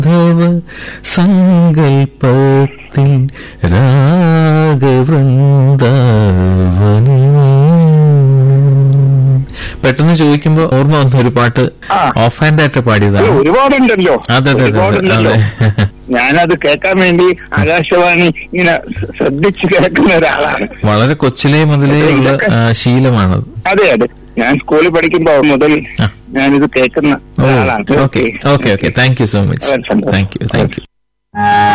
ധവ സങ്കൽപ്പത്തിൽ രാഗവൃന്ദാവനി പെട്ടെന്ന് ചോദിക്കുമ്പോ ഓർമ്മ വന്ന ഒരു പാട്ട് ആ. ഓഫ് ഹാൻഡ് ആയിട്ട് ഇത് പാടിയതാണ് ഒരുപാടുണ്ടല്ലോ അതെ അതെ അതെ ഒരുപാടുണ്ടല്ലോ അതെ ഞാനത് കേൾക്കാൻ വേണ്ടി ആകാശവാണി ഇങ്ങനെ ശ്രദ്ധിച്ച് കേൾക്കുന്ന ഒരാളാണ് വളരെ കൊച്ചിലേ മുതലേ ഉള്ള ഇതൊക്കെ- ആ, ശീലമാണത് അതെ അതെ ഞാൻ സ്കൂളിൽ പഠിക്കുമ്പോ മുതൽ ആ. ഞാനിത് കേൾക്കുന്ന ഓ ഒരാളാണ് okay okay okay thank you so much വളരെ സന്തോഷം. Thank you thank you